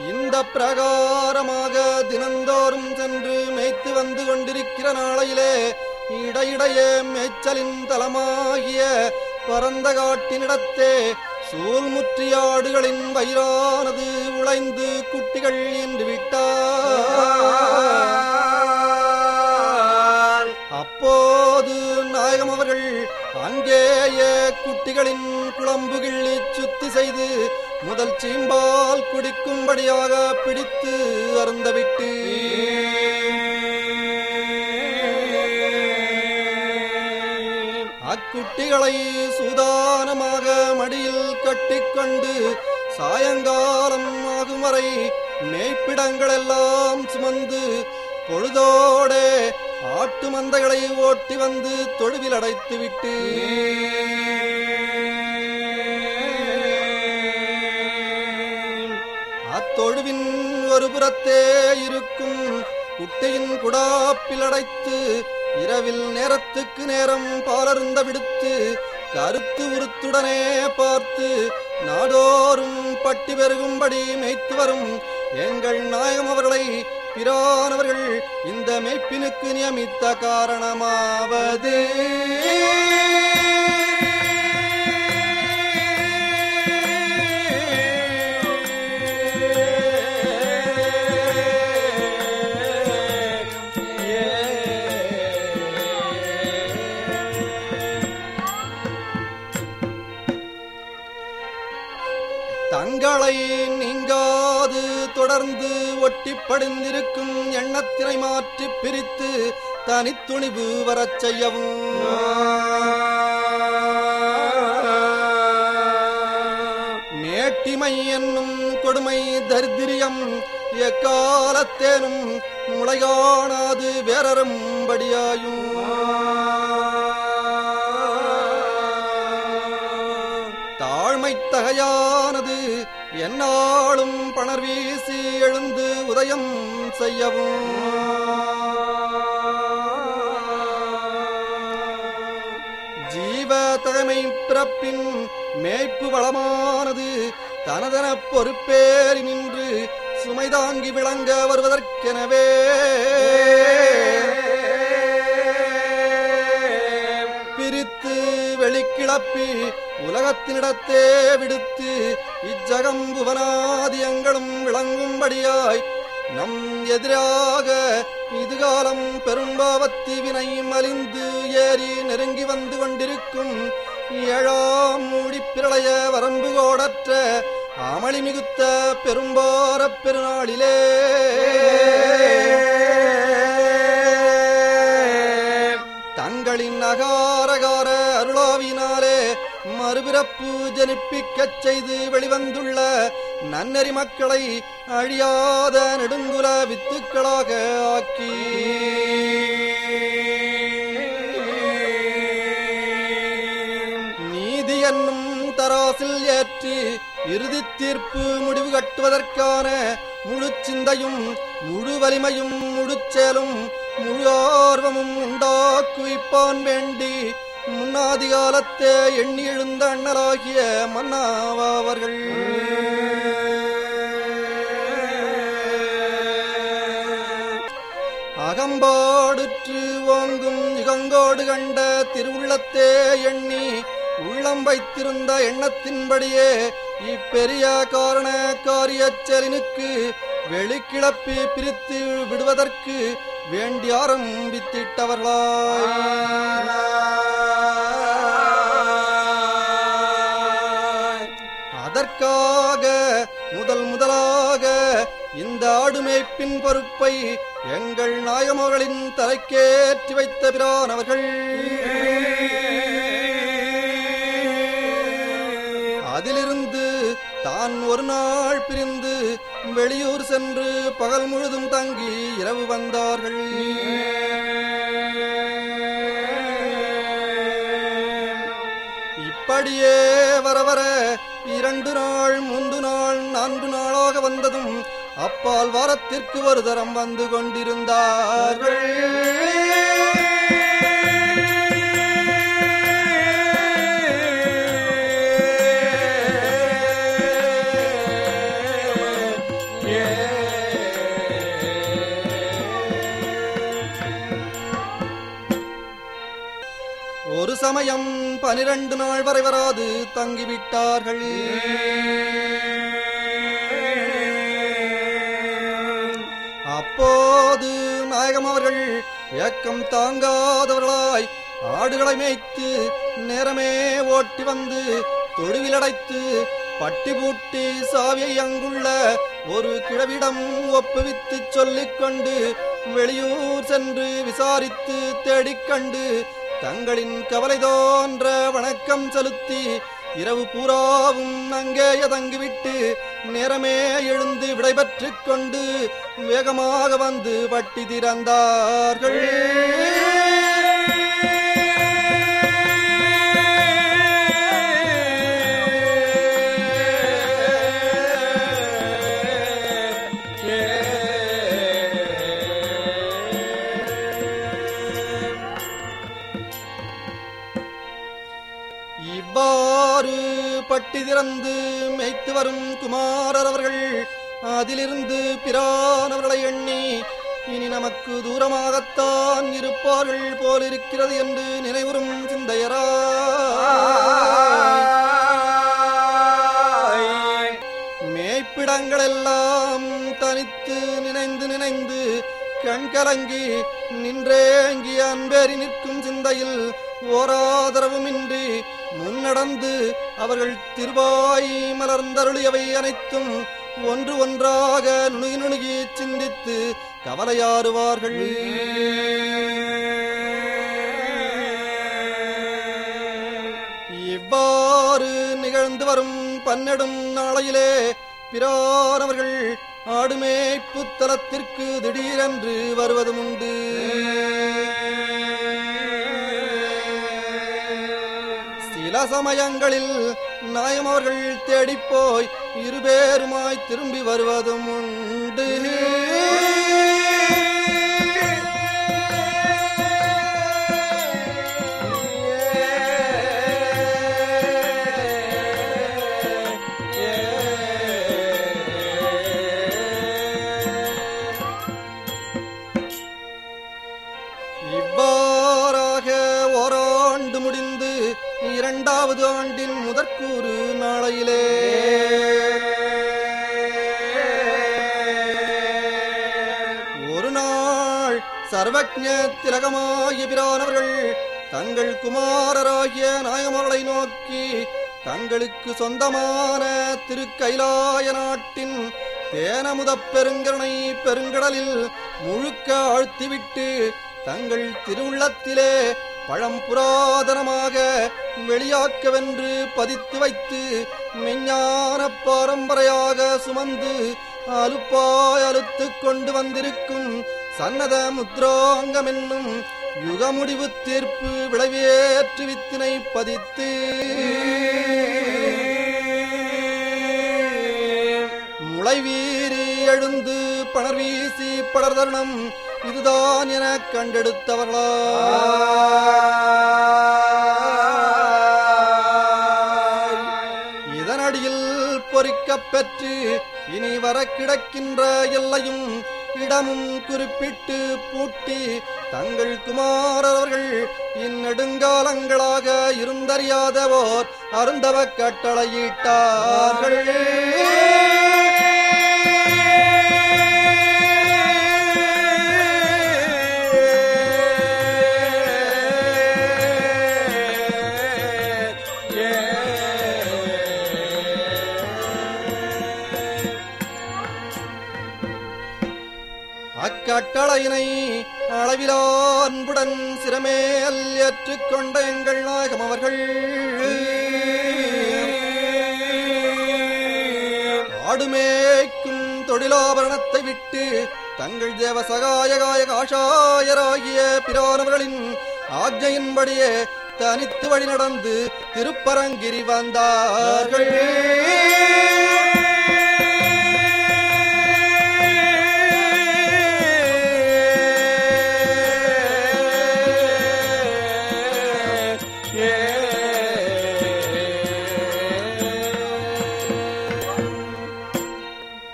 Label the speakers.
Speaker 1: இந்த பிரகாரமாக தினந்தோறும் சென்று மேய்த்து வந்து கொண்டிருக்கிற நாளையிலே இடையிடையே மேய்ச்சலின் தலமாகிய பரந்த காட்டினிடத்தே சூழ்முற்றியாடுகளின் வயிறானது உழைந்து குட்டிகள் என்று விட்டார் அப்போது நாயகம் அவர்கள் அங்கேயே குட்டிகளின் குழம்பு கிள்ளி சுத்தி செய்து முதல் சீம்பால் குடிக்கும்படியாக பிடித்து அருந்தவிட்டு அக்குட்டிகளை சூதானமாக மடியில் கட்டிக்கொண்டு சாயங்காலம் ஆகும் வரை மேய்ப்பிடங்களெல்லாம் சுமந்து பொழுதோடே ஆட்டு மந்தைகளை ஓட்டி வந்து தொழுவில் அடைத்துவிட்டு அத்தொழுவின் ஒரு புறத்தே இருக்கும் குட்டையின் குடாப்பில் அடைத்து இரவில் நேரத்துக்கு நேரம் பாலருந்த விடுத்து கருத்து உருத்துடனே பார்த்து நாடோறும் பட்டி பெருகும்படி மேய்த்து வரும் எங்கள் நாயகம் அவர்களை பிரானவர்கள் இந்த மேய்ப்பினுக்கு நியமித்த காரணமாவது தங்களை நீங்காது தொடர்ந்து ஒட்டி படிந்திருக்கும் எண்ணத்தினை மாற்றி பிரித்து தனித்துணிவு வரச் செய்யவும் மேட்டிமை என்னும் கொடுமை தரித்திரியம் எக்காலத்தேனும் முளைகாணாது வேறரும்படியாயும் தாழ்மை தகையானது என்னாலும் பணர் வீசி எழுந்து உதயம் செய்யவும் ஜீவ தகமை பிறப்பின் மேய்ப்பு வளமானது தனதன பொறுப்பேறி நின்று சுமை தாங்கி விளங்க வருவதற்கெனவே பிரித்து வெளிக்கிளப்பி உலகத்தினிடத்தே விடுத்து இச்சகம் புவனாதியங்களும் விளங்கும்படியாய் நம் எதிராக இதுகாலம் பெரும்பாவத்தி வினை மலிந்து ஏறி நெருங்கி வந்து கொண்டிருக்கும் ஏழாம் மூடிப்பிரளய வரம்பு கோடற்ற அமளி மிகுத்த பெரும்பாரப் பெருநாளிலே தங்களின் அகாரகார அருளாவினாலே மறுபிறப்பு ஜனிப்பிக்கச் செய்து வெளிவந்துள்ள நன்னெறி மக்களை அழியாத நெடுங்குல வித்துக்களாக ஆக்கி நீதி என்னும் தராசில் ஏற்றி இறுதி தீர்ப்பு முடிவு கட்டுவதற்கான முழு சிந்தையும் முழு வலிமையும் முழு செயலும் முழு ஆர்வமும் உண்டாக்குவிப்பான் வேண்டி முன்னாதி காலத்தே எண்ணி எழுந்த அண்ணலாகிய மன்னாவாவர்கள் அகம்பாடுற்று ஓங்கும் யுகங்கோடு கண்ட திருவுள்ளத்தே எண்ணி உள்ளம் வைத்திருந்த எண்ணத்தின்படியே இப்பெரிய காரண காரியச் செயலினுக்கு வெளிக்கிளப்பி பிரித்து விடுவதற்கு வேண்டி ஆரம்பித்திட்டவர்களாய் அதற்காக முதல் முதலாக இந்த ஆடுமேய்ப்பின் பொறுப்பை எங்கள் நாயமகளின் தலைக்கேற்றி வைத்த பிரானவர்கள் அதிலிருந்து தான் ஒரு நாள் பிரிந்து வெளியூர் சென்று பகல் முழுதும் தங்கி இரவு வந்தார்கள் இப்படியே வர வர இரண்டு நாள் மூன்று நாள் நான்கு நாளாக வந்ததும் அப்பால் வாரத்திற்கு ஒரு தரம் வந்து கொண்டிருந்தார்கள் ஒரு சமயம் பனிரெண்டு நாள் வரை வராது தங்கிவிட்டார்கள் அப்போது நாயகம் அவர்கள் ஏக்கம் தாங்காதவர்களாய் ஆடுகளை மேய்த்து நேரமே ஓட்டி வந்து தொழுவிலடைத்து பட்டி பூட்டி சாவியை அங்குள்ள ஒரு கிழவிடம் ஒப்புவித்து சொல்லிக் கொண்டு வெளியூர் சென்று விசாரித்து தேடிக் கண்டு தங்களின் கவலை தோன்ற வணக்கம் செலுத்தி இரவு பூராவும் அங்கேயே தங்கிவிட்டு நேரமே எழுந்து விடைபெற்றுக் கொண்டு வேகமாக வந்து வட்டி திறந்தார்கள் இவ்வாறு பட்டி திறந்து மேய்த்து வரும் குமாரர் அவர்கள் அதிலிருந்து பிரானவர்களை எண்ணி இனி நமக்கு தூரமாகத்தான் இருப்பார்கள் போலிருக்கிறது என்று நினைவுறும் சிந்தையரா மேய்ப்பிடங்களெல்லாம் தனித்து நினைந்து நினைந்து கண் கலங்கி நின்றேங்கி அன்பேறி நிற்கும் சிந்தையில் ஓராதரவுமின்றி முன்னடந்து அவர்கள் திருவாய் மலர்ந்தருளியவை அனைத்தும் ஒன்று ஒன்றாக நுணுகி நுணுகி சிந்தித்து கவலையாறுவார்கள் இவ்வாறு நிகழ்ந்து வரும் பன்னெடும் நாளையிலே பிரானவர்கள் ஆடுமேய்ப்பு தலத்திற்கு திடீரென்று வருவதும் உண்டு சில சமயங்களில் நாயம் அவர்கள் தேடிப்போய் இருபேருமாய் திரும்பி வருவதும் உண்டு இவ்வாறாக ஓராண்டு முடிந்து இரண்டாவது ஆண்டின் முதற்கூறு நாளையிலே ஒரு நாள் சர்வஜ திலகமாகிய பிரானவர்கள் தங்கள் குமாரராகிய நாயமர்களை நோக்கி தங்களுக்கு சொந்தமான திருக்கைலாய நாட்டின் தேனமுதப் பெருங்கருணை பெருங்கடலில் முழுக்க ஆழ்த்திவிட்டு தங்கள் திருவுள்ளத்திலே பழம் புராதனமாக வெளியாக்கவென்று பதித்து வைத்து மெஞ்ஞான பாரம்பரையாக சுமந்து அலுப்பாய் அலுத்துக் கொண்டு வந்திருக்கும் சன்னத முத்ராங்கம் என்னும் யுகமுடிவு தீர்ப்பு விளைவேற்று வித்தினை பதித்து முளைவீறி எழுந்து பணர் வீசி படர் தருணம் இதுதான் என கண்டெடுத்தவர்களா இதனடியில் பொறிக்கப் பெற்று இனி வர கிடக்கின்ற எல்லையும் இடமும் குறிப்பிட்டு பூட்டி தங்கள் குமாரர் அவர்கள் இந்நெடுங்காலங்களாக இருந்தறியாதவோர் அருந்தவ கட்டளையிட்டார்கள் அக்கட்டளையினை அளவிலா அன்புடன் சிறமேல் ஏற்றுக்கொண்ட எங்கள் நாயகம் அவர்கள் ஆடுமேய்க்கும் தொழிலாபரணத்தை விட்டு தங்கள் தேவ சகாயகாய காஷாயராகிய பிரானவர்களின் ஆக்ஞையின்படியே தனித்து வழி நடந்து திருப்பரங்கிரி வந்தார்கள்